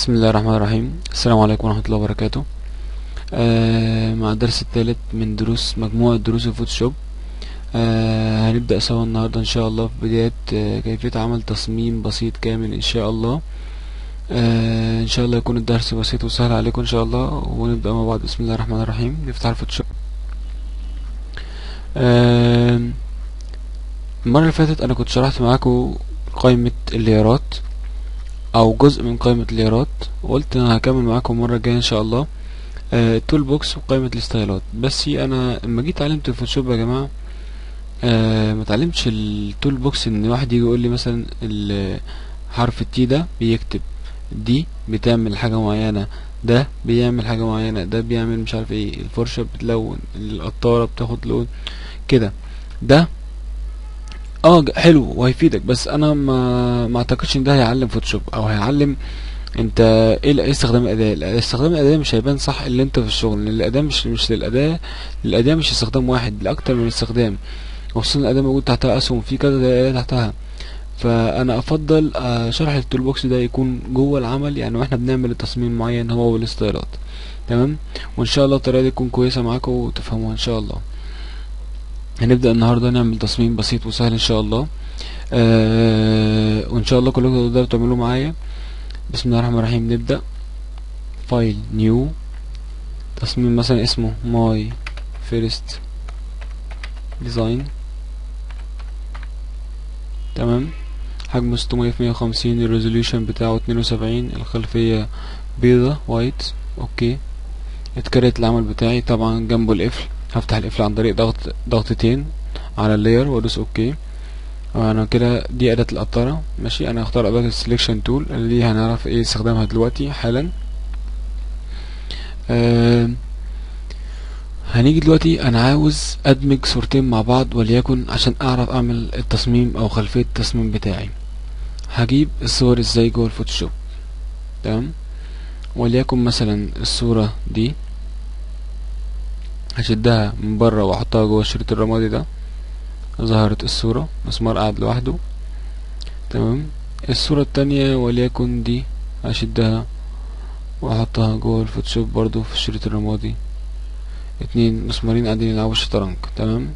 بسم الله الرحمن الرحيم السلام عليكم ورحمة الله وبركاته آه مع الدرس الثالث من دروس مجموعة دروس الفوتوشوب آه هنبدأ سوا النهاردة إن شاء الله في بداية آه كيفية عمل تصميم بسيط كامل إن شاء الله آه إن شاء الله يكون الدرس بسيط وسهل عليكم إن شاء الله ونبدأ مع بعض بسم الله الرحمن الرحيم نفتح الفوتوشوب آه المرة اللي فاتت أنا كنت شرحت معاكم قائمة الليارات او جزء من قائمة الليارات وقلت انا هكمل معاكم المرة الجاية ان شاء الله آه التول بوكس وقائمة الستايلات بس انا لما جيت اتعلمت الفوتوشوب يا جماعة آه ما اتعلمتش التول بوكس ان واحد يجي يقول لي مثلا حرف التي ده بيكتب دي بتعمل حاجة معينة ده بيعمل حاجة معينة ده بيعمل مش عارف ايه الفرشة بتلون القطارة بتاخد لون كده ده اه حلو وهيفيدك بس انا ما ما اعتقدش ان ده هيعلم فوتوشوب او هيعلم انت ايه ايه استخدام الاداه استخدام الاداه مش هيبان صح اللي انت في الشغل لان الاداه مش مش للاداه الاداه مش استخدام واحد لاكتر من استخدام وخصوصا الاداه موجود تحتها اسهم في كذا اداه تحتها فانا افضل شرح التول بوكس ده يكون جوه العمل يعني واحنا بنعمل التصميم معين هو والاستايلات تمام وان شاء الله الطريقه دي تكون كويسه معاكم وتفهموها ان شاء الله هنبدأ النهاردة نعمل تصميم بسيط وسهل ان شاء الله آه وان شاء الله كلكم تقدروا تعملوه معايا بسم الله الرحمن الرحيم نبدأ فايل نيو تصميم مثلا اسمه ماي فيرست ديزاين تمام حجمه 600 في 150 الريزوليوشن بتاعه 72 الخلفية بيضة وايت اوكي اتكرت العمل بتاعي طبعا جنبه القفل هفتح القفل عن طريق ضغط ضغطتين على اللاير وادوس اوكي انا كده دي اداة القطارة ماشي انا هختار اداة السليكشن تول اللي هنعرف ايه استخدامها دلوقتي حالا آه هنيجي دلوقتي انا عاوز ادمج صورتين مع بعض وليكن عشان اعرف اعمل التصميم او خلفية التصميم بتاعي هجيب الصور ازاي جوه الفوتوشوب تمام وليكن مثلا الصورة دي هشدها من بره واحطها جوه الشريط الرمادي ده ظهرت الصورة مسمار قاعد لوحده تمام الصورة التانية وليكن دي هشدها واحطها جوه الفوتوشوب برضو في الشريط الرمادي اتنين مسمارين قاعدين يلعبوا شطرنج تمام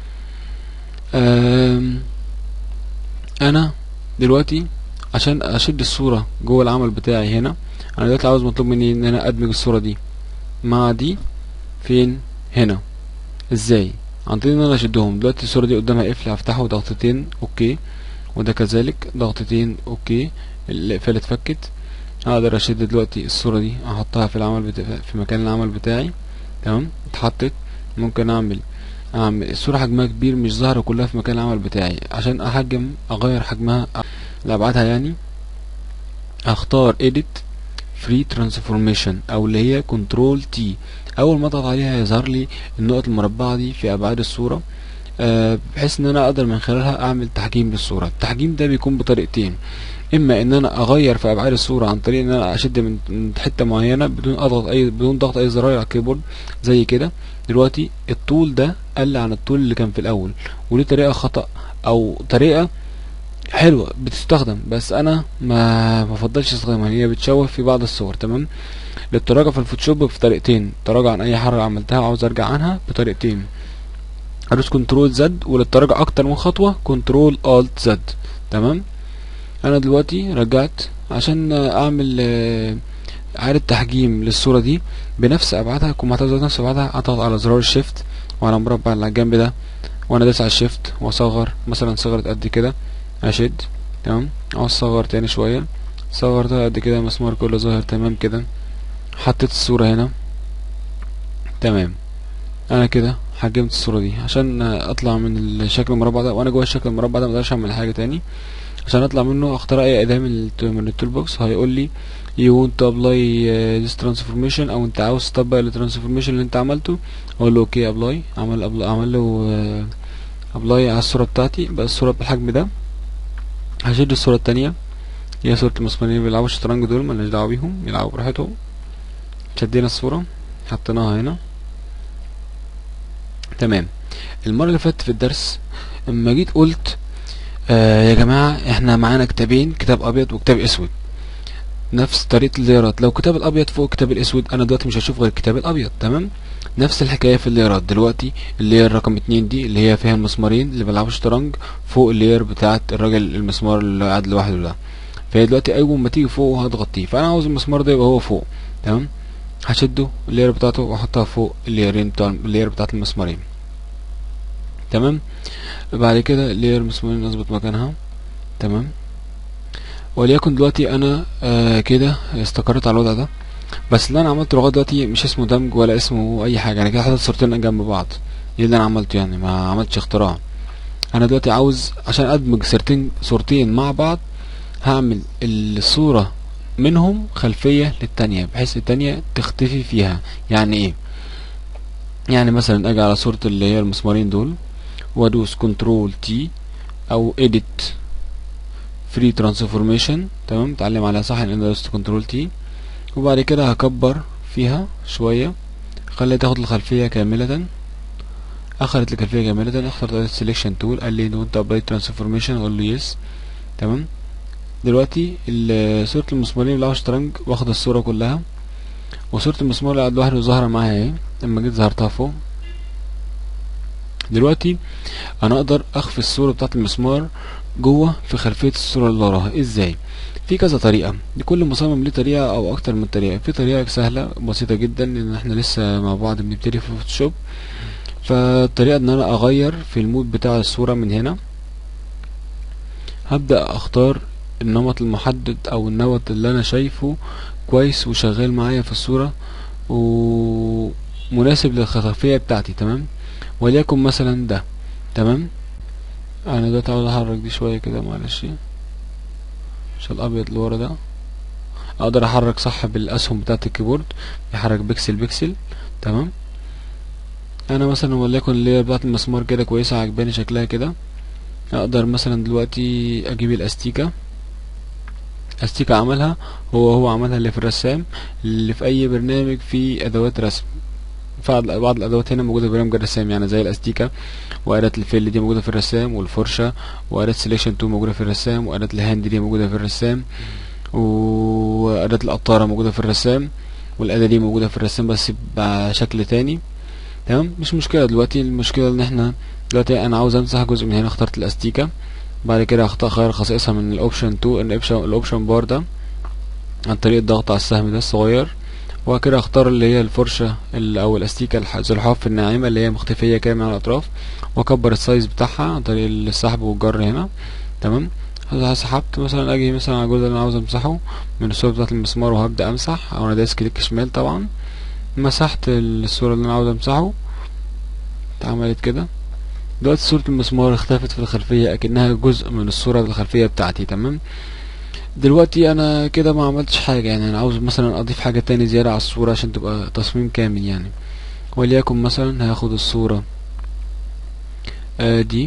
انا دلوقتي عشان اشد الصورة جوه العمل بتاعي هنا انا دلوقتي عاوز مطلوب مني ان انا ادمج الصورة دي مع دي فين هنا ازاي عن طريق ان انا اشدهم دلوقتي الصوره دي قدامها قفل هفتحه ضغطتين اوكي وده كذلك ضغطتين اوكي القفله اتفكت هقدر اشد دلوقتي الصوره دي احطها في العمل بتا... في مكان العمل بتاعي تمام اتحطت ممكن اعمل اعمل الصوره حجمها كبير مش ظاهره كلها في مكان العمل بتاعي عشان احجم اغير حجمها لابعادها يعني هختار edit free transformation او اللي هي كنترول تي اول ما اضغط عليها يظهر لي النقط المربعه دي في ابعاد الصوره أه بحيث ان انا اقدر من خلالها اعمل تحجيم للصوره التحجيم ده بيكون بطريقتين اما ان انا اغير في ابعاد الصوره عن طريق ان انا اشد من حته معينه بدون اضغط اي بدون ضغط اي زراير على الكيبورد زي كده دلوقتي الطول ده قل عن الطول اللي كان في الاول ودي طريقه خطا او طريقه حلوه بتستخدم بس انا ما بفضلش استخدامها هي بتشوه في بعض الصور تمام للتراجع في الفوتوشوب بطريقتين تراجع عن اي حركه عملتها وعاوز ارجع عنها بطريقتين ادوس كنترول زد وللتراجع اكتر من خطوه كنترول الت زد تمام انا دلوقتي رجعت عشان اعمل اعاده تحجيم للصوره دي بنفس ابعادها كون محتاج نفس ابعادها اضغط على زرار الشيفت وعلى المربع اللي على الجنب ده وانا داس على الشيفت واصغر مثلا صغرت قد كده اشد تمام او اصغر تاني شويه صغرتها قد كده المسمار كله ظاهر تمام كده حطيت الصورة هنا تمام انا كده حجمت الصورة دي عشان اطلع من الشكل المربع ده وانا جوه الشكل المربع ده مقدرش اعمل حاجة تاني عشان اطلع منه اختار اي اداة من من التول بوكس هيقول لي you want to apply this transformation او انت عاوز تطبق الترانسفورميشن اللي انت عملته اقول له اوكي ابلاي عمل أبلاي عمل له ابلاي على الصورة بتاعتي بقى الصورة بالحجم ده هشد الصورة التانية هي صورة المسمارين اللي بيلعبوا الشطرنج دول ملناش دعوة بيهم يلعبوا براحتهم شدينا الصورة حطيناها هنا تمام المرة اللي فاتت في الدرس اما جيت قلت آه يا جماعة احنا معانا كتابين كتاب ابيض وكتاب اسود نفس طريقة الليرات لو كتاب الابيض فوق كتاب الاسود انا دلوقتي مش هشوف غير الكتاب الابيض تمام نفس الحكاية في الليرات دلوقتي اللير رقم اتنين دي اللي هي فيها المسمارين اللي بيلعبوا شطرنج فوق اللير بتاعت الراجل المسمار اللي قاعد لوحده ده فهي دلوقتي اول ما تيجي فوق هتغطيه فانا عاوز المسمار ده يبقى هو فوق تمام هشده اللير بتاعته واحطها فوق الليرين بتاع اللير بتاعت المسمارين تمام بعد كده اللير المسمارين نظبط مكانها تمام وليكن دلوقتي انا آه كده استقريت على الوضع ده بس اللي انا عملته لغايه دلوقتي مش اسمه دمج ولا اسمه اي حاجه انا كده حاطط صورتين جنب بعض ايه اللي انا عملته يعني ما عملتش اختراع انا دلوقتي عاوز عشان ادمج صورتين صورتين مع بعض هعمل الصوره منهم خلفيه للتانية بحيث التانية تختفي فيها يعني ايه يعني مثلا اجي على صورة اللي هي المسمارين دول وادوس كنترول تي او edit فري ترانسفورميشن تمام اتعلم عليها صح ان انا دوست كنترول تي وبعد كده هكبر فيها شوية خليها تاخد الخلفية كاملة اخدت الخلفية كاملة اخترت سيلكشن تول قال لي دونت ابلاي ترانسفورميشن اقول له يس تمام دلوقتي صورة المسمارين اللي على الشطرنج واخد الصورة كلها وصورة المسمار اللي قاعد لوحده ظاهرة معايا اهي لما جيت ظهرتها فوق دلوقتي انا اقدر اخفي الصورة بتاعت المسمار جوه في خلفية الصورة اللي وراها ازاي في كذا طريقة لكل مصمم ليه طريقة او اكتر من طريقة في طريقة سهلة بسيطة جدا لان احنا لسه مع بعض بنبتدي في فوتوشوب فالطريقة ان انا اغير في المود بتاع الصورة من هنا هبدأ اختار النمط المحدد او النمط اللي انا شايفه كويس وشغال معايا في الصورة ومناسب للخلفية بتاعتي تمام وليكن مثلا ده تمام انا دلوقتي عاوز احرك دي شوية كده معلش عشان الابيض اللي ورا ده اقدر احرك صح بالاسهم بتاعة الكيبورد يحرك بيكسل بيكسل تمام انا مثلا وليكن اللي هي بتاعت المسمار كده كويسة عجباني شكلها كده اقدر مثلا دلوقتي اجيب الاستيكة استيكة عملها هو هو عملها اللي في الرسام اللي في اي برنامج فيه ادوات رسم بعض الادوات هنا موجوده في برنامج الرسام يعني زي الاستيكة واداة الفيل دي موجوده في الرسام والفرشه واداة سيلكشن 2 موجوده في الرسام واداة الهاند دي موجوده في الرسام واداة القطاره موجوده في الرسام والاداة دي موجوده في الرسام بس بشكل تاني تمام مش مشكله دلوقتي المشكله ان احنا دلوقتي انا عاوز امسح جزء من هنا اخترت الاستيكة بعد كده هختار اغير خصائصها من الاوبشن 2 الاوبشن بار ده عن طريق الضغط على السهم ده الصغير وكده اختار اللي هي الفرشة او الاستيكة الزلحاف الناعمة اللي هي مختفية كده من الاطراف واكبر السايز بتاعها عن طريق السحب والجر هنا تمام سحبت مثلا اجي مثلا على الجزء اللي انا عاوز امسحه من الصورة بتاعت المسمار وهبدأ امسح او انا دايس كليك شمال طبعا مسحت الصورة اللي انا عاوز امسحه اتعملت كده دلوقتي صورة المسمار اختفت في الخلفية اكنها جزء من الصورة الخلفية بتاعتي تمام دلوقتي انا كده ما عملتش حاجة يعني انا عاوز مثلا اضيف حاجة تاني زيادة على الصورة عشان تبقى تصميم كامل يعني وليكن مثلا هاخد الصورة آه دي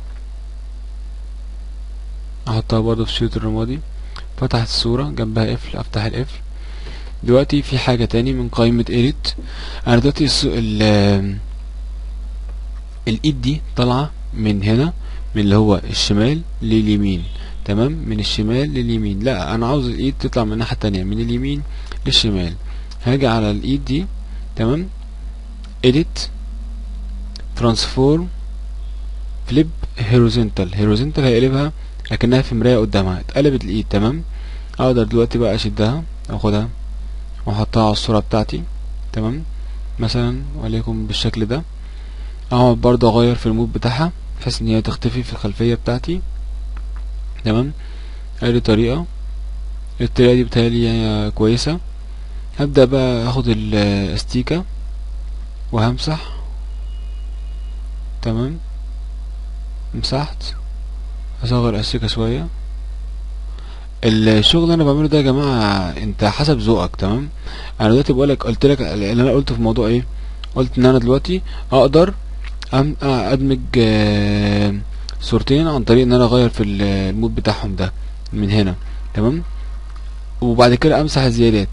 احطها برضو في شريط الرمادي فتحت الصورة جنبها قفل افتح القفل دلوقتي في حاجة تاني من قائمة edit انا دلوقتي ال الايد دي طالعة من هنا من اللي هو الشمال لليمين تمام من الشمال لليمين لا انا عاوز الايد تطلع من الناحية التانية من اليمين للشمال هاجي على الايد دي تمام edit transform flip horizontal horizontal هيقلبها لكنها في مراية قدامها اتقلبت الايد تمام اقدر دلوقتي بقى اشدها اخدها واحطها على الصورة بتاعتي تمام مثلا وليكن بالشكل ده اقعد برضه اغير في المود بتاعها بحيث ان هي تختفي في الخلفية بتاعتي تمام ادي طريقة الطريقة دي بتهيألي هي كويسة هبدأ بقى اخد الاستيكة وهمسح تمام مسحت اصغر الاستيكة شوية الشغل اللي انا بعمله ده يا جماعة انت حسب ذوقك تمام انا دلوقتي بقولك قلت لك اللي انا قلته في موضوع ايه قلت ان انا دلوقتي اقدر ادمج صورتين عن طريق ان انا اغير في المود بتاعهم ده من هنا تمام وبعد كده امسح الزيادات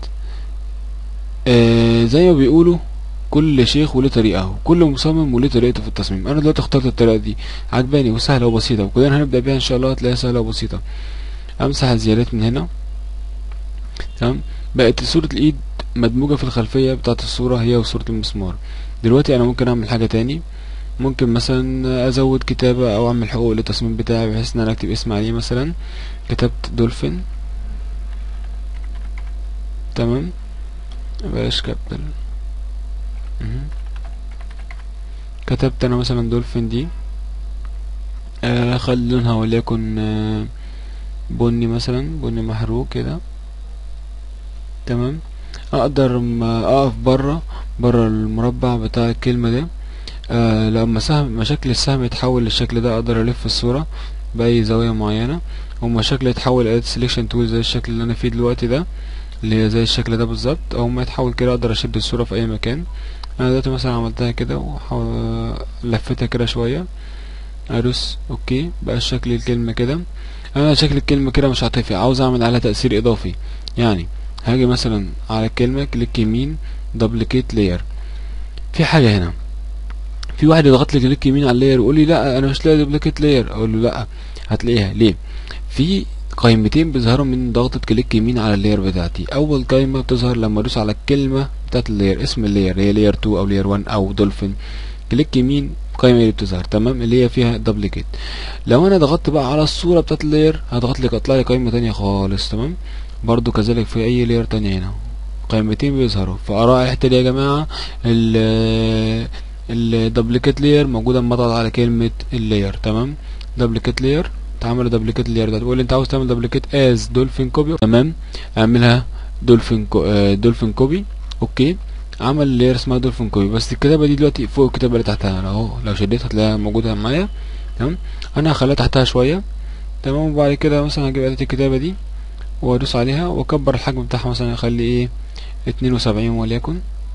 زي ما بيقولوا كل شيخ وليه طريقه كل مصمم وليه طريقته في التصميم انا دلوقتي اخترت الطريقه دي عجباني وسهله وبسيطه وكلنا هنبدا بيها ان شاء الله هتلاقيها سهله وبسيطه امسح الزيادات من هنا تمام بقت صورة الايد مدموجة في الخلفية بتاعة الصورة هي وصورة المسمار دلوقتي انا ممكن اعمل حاجة تاني ممكن مثلا ازود كتابة او اعمل حقوق للتصميم بتاعي بحيث ان انا اكتب اسم عليه مثلا كتبت دولفين تمام بلاش كابيتال مهم. كتبت انا مثلا دولفين دي آه خلي لونها وليكن آه بني مثلا بني محروق كده تمام اقدر ما اقف بره بره المربع بتاع الكلمة ده آه لما سهم مشاكل السهم يتحول للشكل ده اقدر الف الصورة باي زاوية معينة وما شكل يتحول اداة سيلكشن تول زي الشكل اللي انا فيه دلوقتي ده اللي هي زي الشكل ده بالظبط او ما يتحول كده اقدر اشد الصورة في اي مكان انا دلوقتي مثلا عملتها كده وحاول لفتها كده شوية ادوس اوكي بقى شكل الكلمة كده انا شكل الكلمة كده مش عاطفي عاوز اعمل عليها تأثير اضافي يعني هاجي مثلا على الكلمة كليك يمين دبليكيت لاير في حاجة هنا في واحد يضغط لي كليك يمين على اللاير ويقول لي لا انا مش لاقي دبليكيت لاير اقول له لا هتلاقيها ليه في قائمتين بيظهروا من ضغطة كليك يمين على اللاير بتاعتي اول قائمة بتظهر لما ادوس على الكلمة بتاعت اللاير اسم اللاير هي لاير 2 او لاير 1 او دولفين كليك يمين القائمة اللي بتظهر تمام اللي هي فيها دبليكيت لو انا ضغطت بقى على الصورة بتاعت اللاير هضغط لي هتطلع لي قائمة تانية خالص تمام برضو كذلك في اي لاير تانية هنا قائمتين بيظهروا فاراء الحتة دي يا جماعة ال الدبليكيت لاير موجودة اما اضغط على كلمة اللاير تمام دبليكيت لاير تعمل دبليكيت لاير ده تقول لي انت عاوز تعمل دبليكيت از دولفين كوبي تمام اعملها دولفين كو... آه دولفين كوبي اوكي عمل لاير اسمها دولفين كوبي بس الكتابه دي دلوقتي فوق الكتابه اللي تحتها اهو لو شديت هتلاقيها موجوده معايا تمام انا هخليها تحتها شويه تمام وبعد كده مثلا هجيب اداه الكتابه دي وادوس عليها واكبر الحجم بتاعها مثلا اخلي ايه اتنين وسبعين وليكن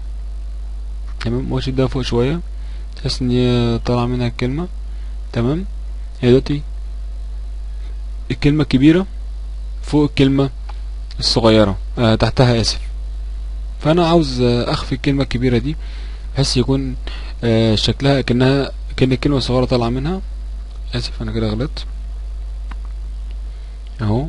تمام واشدها فوق شويه تحس ان هي طالعه منها الكلمه تمام هي دلوقتي الكلمة الكبيرة فوق الكلمة الصغيرة آه تحتها اسف فانا عاوز آه اخفي الكلمة الكبيرة دي بحيث يكون آه شكلها كأنها كأن الكلمة الصغيرة طالعة منها اسف انا كده غلطت اهو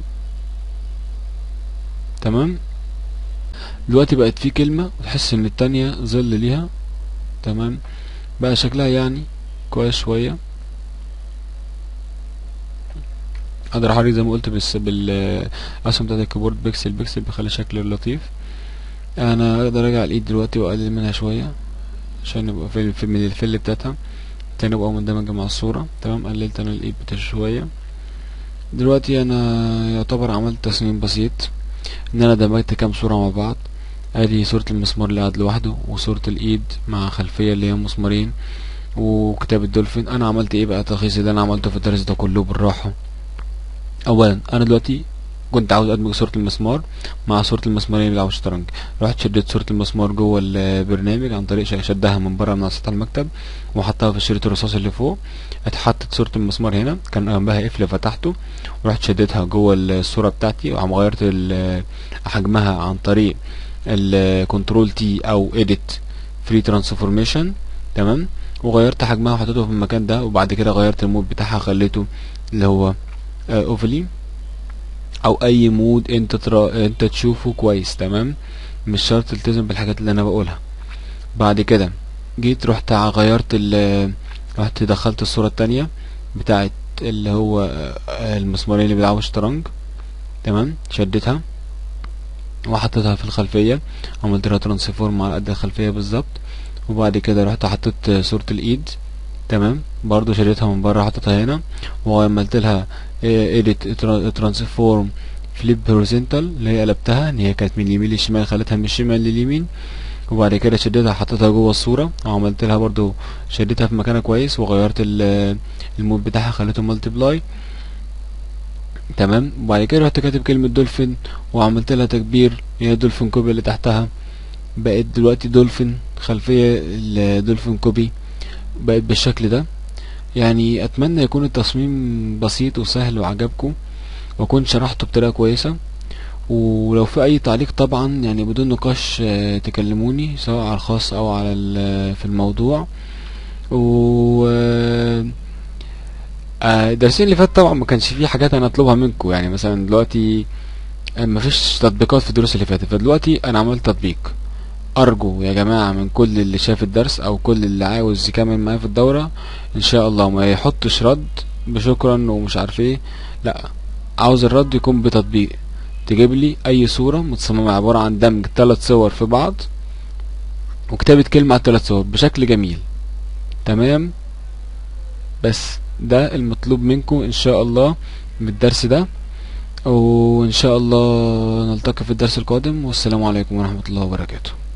تمام دلوقتي بقت في كلمة وتحس ان التانية ظل ليها تمام بقى شكلها يعني كويس شوية اقدر احرك زي ما قلت بس بالاسهم بتاعت الكيبورد بيكسل بيكسل بيخلي شكل لطيف انا اقدر ارجع الايد دلوقتي واقلل منها شويه عشان يبقى في في من الفل بتاعتها تاني يبقى مندمجه مع الصوره تمام قللت انا الايد بتاعتي شويه دلوقتي انا يعتبر عملت تصميم بسيط ان انا دمجت كام صوره مع بعض ادي صورة المسمار اللي قاعد لوحده وصورة الايد مع خلفية اللي هي مسمارين وكتاب الدولفين انا عملت ايه بقى تلخيص اللي انا عملته في الدرس ده كله بالراحة اولا انا دلوقتي كنت عاوز ادمج صورة المسمار مع صورة المسمارين اللي بيلعبوا شطرنج رحت شديت صورة المسمار جوه البرنامج عن طريق شدها من بره من سطح المكتب وحطها في شريط الرصاص اللي فوق اتحطت صورة المسمار هنا كان جنبها قفل فتحته ورحت شديتها جوه الصورة بتاعتي وعم غيرت حجمها عن طريق الكنترول تي او اديت فري ترانسفورميشن تمام وغيرت حجمها وحطيته في المكان ده وبعد كده غيرت المود بتاعها خليته اللي هو اوفلي او اي مود انت ترا... انت تشوفه كويس تمام مش شرط تلتزم بالحاجات اللي انا بقولها بعد كده جيت رحت غيرت ال رحت دخلت الصورة التانية بتاعت اللي هو المسمارين اللي بيلعبوا شطرنج تمام شدتها وحطيتها في الخلفية عملت لها ترانسفورم على قد الخلفية بالظبط وبعد كده رحت حطيت صورة الايد تمام برضو شريتها من بره حطيتها هنا وعملت لها edit transform flip horizontal اللي هي قلبتها ان هي كانت من اليمين للشمال خليتها من الشمال لليمين وبعد كده شديتها حطيتها جوه الصورة وعملت لها برضو شديتها في مكانها كويس وغيرت المود بتاعها خليته مالتيبلاي تمام وبعد كده رحت كاتب كلمة دولفين وعملت لها تكبير هي دولفين كوبي اللي تحتها بقت دلوقتي دولفين خلفية الدولفين كوبي بقت بالشكل ده يعني اتمنى يكون التصميم بسيط وسهل وعجبكم واكون شرحته بطريقه كويسه ولو في اي تعليق طبعا يعني بدون نقاش تكلموني سواء على الخاص او على في الموضوع و الدرسين اللي فات طبعا ما كانش فيه حاجات انا اطلبها منكم يعني مثلا دلوقتي آه، مفيش تطبيقات في الدروس اللي فاتت فدلوقتي انا عملت تطبيق ارجو يا جماعة من كل اللي شاف الدرس او كل اللي عاوز يكمل معايا في الدورة ان شاء الله ما يحطش رد بشكرا ومش عارف ايه لا عاوز الرد يكون بتطبيق تجيب لي اي صورة متصممة عبارة عن دمج ثلاث صور في بعض وكتابة كلمة على الثلاث صور بشكل جميل تمام بس ده المطلوب منكم ان شاء الله من الدرس ده وان شاء الله نلتقي في الدرس القادم والسلام عليكم ورحمة الله وبركاته